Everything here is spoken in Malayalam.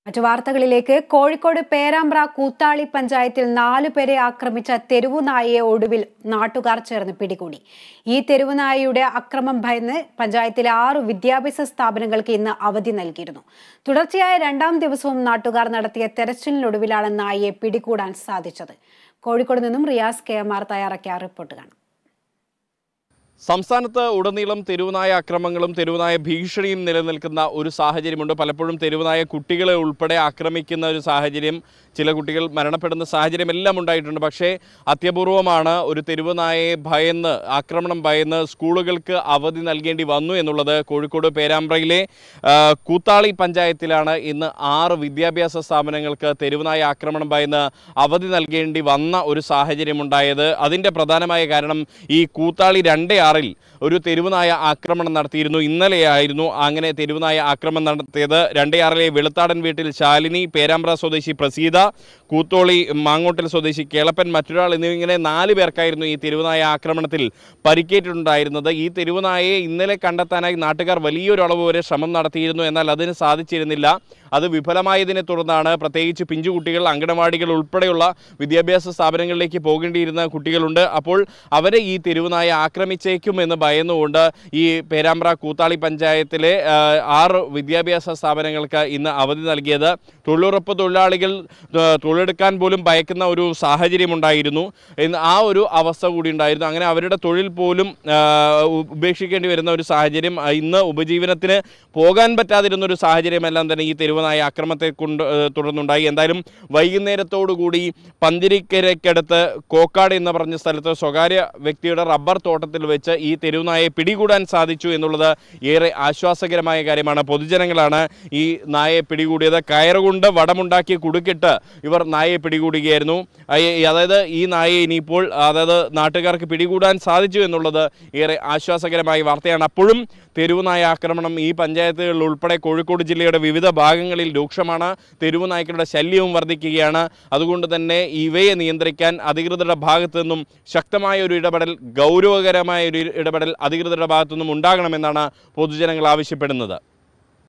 മറ്റു വാർത്തകളിലേക്ക് കോഴിക്കോട് പേരാമ്പ്ര കൂത്താളി പഞ്ചായത്തിൽ നാലു പേരെ ആക്രമിച്ച തെരുവുനായയെ ഒടുവിൽ നാട്ടുകാർ ചേർന്ന് പിടികൂടി ഈ തെരുവുനായയുടെ അക്രമം ഭയന്ന് പഞ്ചായത്തിലെ ആറു വിദ്യാഭ്യാസ സ്ഥാപനങ്ങൾക്ക് ഇന്ന് അവധി നൽകിയിരുന്നു തുടർച്ചയായ രണ്ടാം ദിവസവും നാട്ടുകാർ നടത്തിയ തെരച്ചിലിനൊടുവിലാണ് നായയെ പിടികൂടാൻ സാധിച്ചത് കോഴിക്കോട് നിന്നും റിയാസ് കെ എം ആർ തയ്യാറാക്കിയ റിപ്പോർട്ട് കാണാം സംസ്ഥാനത്ത് ഉടനീളം തെരുവുനായ അക്രമങ്ങളും തെരുവുനായ ഭീഷണിയും നിലനിൽക്കുന്ന ഒരു സാഹചര്യമുണ്ട് പലപ്പോഴും തെരുവുനായ കുട്ടികളെ ഉൾപ്പെടെ ആക്രമിക്കുന്ന ഒരു സാഹചര്യം ചില കുട്ടികൾ മരണപ്പെടുന്ന സാഹചര്യം എല്ലാം ഉണ്ടായിട്ടുണ്ട് പക്ഷേ അത്യപൂർവമാണ് ഒരു തെരുവുനായയെ ഭയന്ന് ആക്രമണം ഭയന്ന് സ്കൂളുകൾക്ക് അവധി നൽകേണ്ടി വന്നു എന്നുള്ളത് കോഴിക്കോട് പേരാമ്പ്രയിലെ ആ, കൂത്താളി പഞ്ചായത്തിലാണ് ഇന്ന് ആറ് വിദ്യാഭ്യാസ സ്ഥാപനങ്ങൾക്ക് തെരുവുനായ ആക്രമണം ഭയന്ന് അവധി നൽകേണ്ടി വന്ന ഒരു സാഹചര്യമുണ്ടായത് അതിൻ്റെ പ്രധാനമായ കാരണം ഈ കൂത്താളി രണ്ടേ ആറിൽ ഒരു തെരുവുനായ ആക്രമണം നടത്തിയിരുന്നു ഇന്നലെയായിരുന്നു അങ്ങനെ തെരുവുനായ ആക്രമണം നടത്തിയത് രണ്ടേ ആറിലെ വെളുത്താടൻ വീട്ടിൽ ശാലിനി പേരാമ്പ്ര സ്വദേശി പ്രസീത കൂത്തോളി മാങ്ങോട്ടിൽ സ്വദേശി കേളപ്പൻ മറ്റൊരാൾ എന്നിങ്ങനെ നാല് പേർക്കായിരുന്നു ഈ തെരുവുനായ ആക്രമണത്തിൽ പരിക്കേറ്റിട്ടുണ്ടായിരുന്നത് ഈ തെരുവുനായയെ ഇന്നലെ കണ്ടെത്താനായി നാട്ടുകാർ വലിയൊരു അളവ് വരെ ശ്രമം നടത്തിയിരുന്നു എന്നാൽ അതിന് സാധിച്ചിരുന്നില്ല അത് വിഫലമായതിനെ തുടർന്നാണ് പ്രത്യേകിച്ച് പിഞ്ചുകുട്ടികൾ അങ്കണവാടികൾ ഉൾപ്പെടെയുള്ള വിദ്യാഭ്യാസ സ്ഥാപനങ്ങളിലേക്ക് പോകേണ്ടിയിരുന്ന കുട്ടികളുണ്ട് അപ്പോൾ അവരെ ഈ തെരുവുനായ ആക്രമിച്ചേക്കും എന്ന് ഭയന്നുകൊണ്ട് ഈ പേരാമ്പ്ര കൂത്താളി പഞ്ചായത്തിലെ ആ, ആറ് വിദ്യാഭ്യാസ സ്ഥാപനങ്ങൾക്ക് ഇന്ന് അവധി നൽകിയത് തൊഴിലുറപ്പ് തൊഴിലാളികൾ ആ, തൊഴിലെടുക്കാൻ പോലും ഭയക്കുന്ന ഒരു സാഹചര്യമുണ്ടായിരുന്നു ഇന്ന് ആ ഒരു അവസ്ഥ കൂടി ഉണ്ടായിരുന്നു അങ്ങനെ അവരുടെ തൊഴിൽ പോലും ആ, ഉ- ഉപേക്ഷിക്കേണ്ടി വരുന്ന ഒരു സാഹചര്യം ആ, ഇന്ന് ഉപജീവനത്തിന് പോകാൻ പറ്റാതിരുന്ന ഒരു സാഹചര്യമെല്ലാം തന്നെ ഈ തെരുവനായ ആക്രമണത്തെ കൊണ്ട് ആ, തുടർന്നുണ്ടായി എന്തായാലും വൈകുന്നേരത്തോടുകൂടി പന്തിരിക്കരയ്ക്കടുത്ത് കോക്കാട് എന്ന് പറഞ്ഞ സ്ഥലത്ത് സ്വകാര്യ വ്യക്തിയുടെ റബ്ബർ തോട്ടത്തിൽ വെച്ച് ഈ തെരുവുനായയെ പിടികൂടാൻ സാധിച്ചു എന്നുള്ളത് ഏറെ ആശ്വാസകരമായ കാര്യമാണ് പൊതുജനങ്ങളാണ് ഈ നായയെ പിടികൂടിയത് കയറുകൊണ്ട് വടമുണ്ടാക്കി കുടുക്കിട്ട് ഇവർ നായയെ പിടികൂടുകയായിരുന്നു അയ- അതായത് ഈ നായയെ ഇനിയിപ്പോൾ അതായത് നാട്ടുകാർക്ക് പിടികൂടാൻ സാധിച്ചു എന്നുള്ളത് ഏറെ ആശ്വാസകരമായ വാർത്തയാണ് അപ്പോഴും തെരുവുനായ ആക്രമണം ഈ പഞ്ചായത്തുകളിൽ ഉൾപ്പെടെ കോഴിക്കോട് ജില്ലയുടെ വിവിധ ഭാഗങ്ങളിൽ രൂക്ഷമാണ് തെരുവു നായ്ക്കളുടെ ശല്യവും വർദ്ധിക്കുകയാണ് അതുകൊണ്ട് തന്നെ ഇവയെ നിയന്ത്രിക്കാൻ അധികൃതരുടെ ഭാഗത്തു നിന്നും ശക്തമായ ഒരു ഇടപെടൽ ഗൗരവകരമായ ഒരു ഇടപെടൽ അധികൃതരുടെ ഭാഗത്തു നിന്നും ഉണ്ടാകണമെന്നാണ് പൊതുജനങ്ങൾ ആവശ്യപ്പെടുന്നത്